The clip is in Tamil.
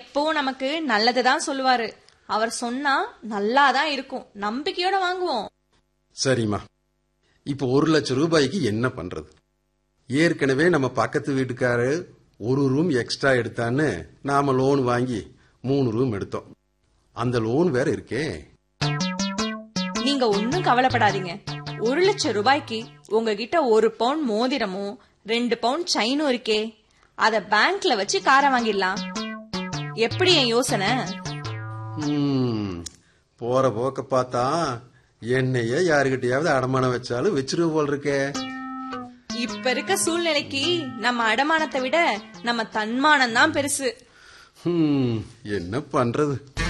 எப்பவும் நமக்கு நல்லதுதான் சொல்லுவாரு அவர் சொன்னா நல்லாதான் இருக்கும் நம்பிக்கையோட வாங்குவோம் சரிம்மா இப்போ ஒரு லட்சம் ரூபாய்க்கு என்ன பண்றது ஏற்கனவே நம்ம பக்கத்து வீட்டுக்காரு ஒரு ரூம் எக்ஸ்ட்ரா எடுத்தான்னு நாம லோன் வாங்கி மூணு ரூம் எடுத்தோம் அந்த லோன் வேற இருக்கே நீங்க ஒன்னும் கவலைப்படாதீங்க ஒரு லட்சம் ரூபாய்க்கு உங்ககிட்ட ஒரு பவுன் மோதிரமும் ரெண்டு பவுன் செயினும் இருக்கே அத பேங்க்ல வச்சு காரை வாங்கிடலாம் எப்படி என் யோசனை ம், போற போக்க பார்த்தா என்னையே யாருகிட்டயாவது அடமானம் வச்சாலும் வச்சிருவ போல் இருக்கே இப்ப இருக்க சூழ்நிலைக்கு நம்ம அடமானத்தை விட நம்ம தன்மானம் தான் பெருசு ம், என்ன பண்றது